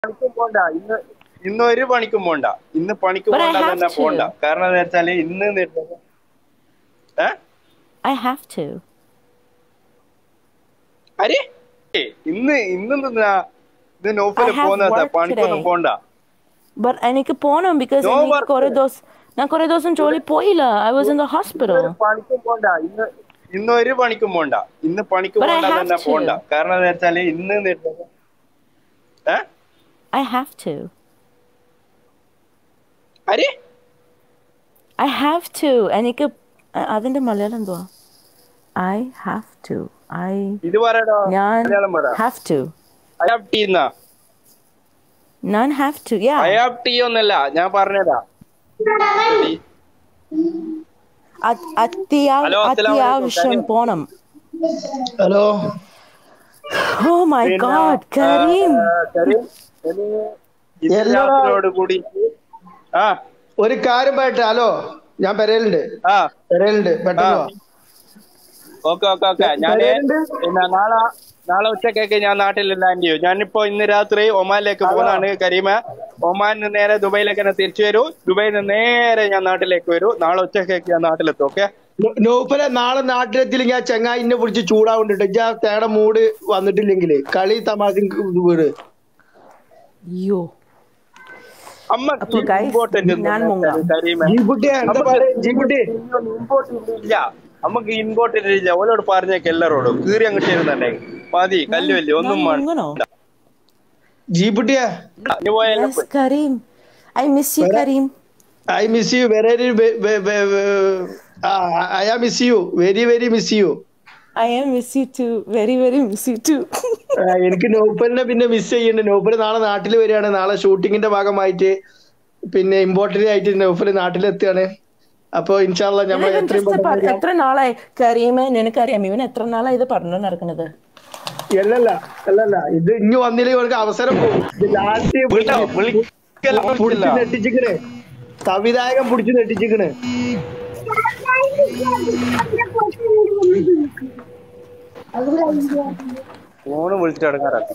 പണിക്കും പോണ്ട ഇന്ന് ഇന്ന് ഒരു പണിക്കും പോണ്ട ഇന്ന് പണിക്ക് But I പോണ്ട have തന്നെ to. പോണ്ട കാരണം എന്താ വെച്ചാല് ഇന്ന് നിർ- ഏ I have to. അരെ ഏയ്, ഇന്ന് ഇന്ന് എന്തിനാ ഇത് നോഫില് I have പോകുന്നത് work പണിക്കൊന്നും today. പോണ്ട But എനിക്ക് പോണം because No എനിക്ക് work കുറെ today. ദിവസം ഞാൻ കുറെ ദിവസം ജോലി പോയില്ല I was in the hospital ഒരു പണിക്കും പോണ്ട ഇന്ന് ഇന്ന് ഒരു പണിക്കും പോണ്ട ഇന്ന് പണിക്ക് But I പോണ്ട have തന്നെ to. പോണ്ട കാരണം എന്താ വെച്ചാല് ഇന്ന് നിർ- ഏ ഐ ഹാവ് ടു അരെ ഐ ഹാവ് ടു എനിക്ക് അ- അതിന്റെ മലയാളം എന്തുവാ ഐ ഹാവ് ടു ഐ ഇത് പറയടോ ഞാൻ മലയാളം പറ have to I have tea എന്നാ ഞാൻ have to yeah I have tea ഒന്നല്ല ഞാൻ പറഞ്ഞതാ അത്യാ- ഹലോ, അസ്സലാമു അലൈക്കും. അത്യാവശ്യം കരീം. പോണം ഹലോ ഓ മൈ പിന്നെ, ഗോഡ് കരീം ആ, കരീം ഇനി ഇത് എന്നോടാ- രാത്രിയോട് കൂടി ആ ഒരു കാര്യം പറയട്ടെ ഹലോ ഞാൻ പെരയിലുണ്ട് ആ പെരയിലുണ്ട് പെട്ടെന്ന് വാ. ഓക്കെ ഓക്കെ ഓക്കെ ഞാന് പിന്നെ നാളെ നാളെ ഉച്ചക്കൊക്കെ ഞാൻ നാട്ടിൽ ലാൻഡ് ചെയ്യും ഞാനിപ്പോ ഇന്ന് രാത്രി ഒമാനിലേക്ക് പോകുന്നതാണ് കരീമ ഒമാനിൽ നിന്ന് നേരെ ദുബൈയിലേക്ക് തന്നെ തിരിച്ചു വരൂ ദുബൈയിൽ നിന്ന് നേരെ ഞാൻ നാട്ടിലേക്ക് വരൂ നാളെ ഉച്ചക്കൊക്കെ ഞാൻ നാട്ടിലെത്തും ഓക്കെ നോ- നൗഫലെ നാളെ നാട്ടിലെത്തിയില്ലെങ്കിൽ ആ ചെങ്ങായി ഇന്നെ പിടിച്ച് ചൂടാവുന്നുണ്ട് ഇജ്ജ് ആ തേടെ മൂട് വന്നിട്ടില്ലെങ്കിൽ കളി തമാശ വീട് അയ്യോ അമ്മ അപ്പൊ guys, ഞാൻ മുങ്ങാം. കരീമ ജീബുട്ടിയെ എന്താ പറയാ ജീബുട്ടി ഇമ്പോർട്ട് ഇല്ല നമുക്ക് ഇമ്പോർട്ട് ഇല്ല ഓലോട് പറഞ്ഞേക്ക് എല്ലാരോടും കീറി അങ്ങോട്ട് ഇരുന്നുണ്ടേ മതി കല്ല് വല്യ ഒന്നും ഞാൻ വേണ്ട മുങ്ങണോ ജീബുട്ടിയെ ഇനി പോയാലും yes Karim I miss you Karim I miss you very I uh miss you very very miss you I am miss you too very very miss you too എനിക്ക് നൗഫലിനെ പിന്നെ മിസ് ചെയ്യുന്നുണ്ട് നൗഫൽ നാളെ നാട്ടിൽ വരികയാണ് നാളെ ഷൂട്ടിങ്ങിന്റെ ഭാഗമായിട്ട് പിന്നെ ഇമ്പോർട്ടന്റ് ആയിട്ട് നൗഫൽ നാട്ടിലെത്തുകയാണ് അപ്പൊ ഇൻഷാല്ല നമ്മൾ എത്രയും പെട്ടെന്ന് എത്ര നാളായി കരീമ നിനക്കറിയാം ഇവൻ എത്ര നാളായി ഇത് പറഞ്ഞു നടക്കുന്നത് അല്ലല്ല അല്ലല്ല ഇത് ഇനി വന്നില്ലെങ്കിൽ ഇവർക്ക് അവസരം പോകും ഇത് ലാസ്റ്റ് വിളിച്ചോ? വിളിക്കല്ല, പിടിച്ച് വിളിച്ചില്ല. നെട്ടിച്ചിക്കണ് സംവിധായകൻ പിടിച്ച് നെട്ടിച്ചിക്കണ് ഫോണ് വിളിച്ചിട്ട് ഇടങ്ങാറാക്കി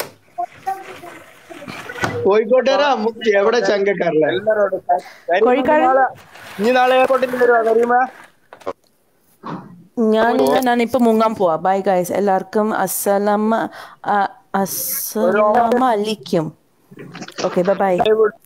കോഴിക്കോട്ടേരാ എവിടെ ചങ്കക്കാരല്ല എല്ലാരോടും കരീമ കോഴിക്കാട്? നാളെ- ഇനി നാളെ എയർപോർട്ടിൽ വരുവാ കരീമ ഞാൻ ഞാൻ ഇപ്പൊ മുങ്ങാൻ പോവാ ബൈ ഗൈസ് എല്ലാവർക്കും അസ്സലാമ അ- അസ്സലാമ അലിക്കും okay bye bye Bye, good.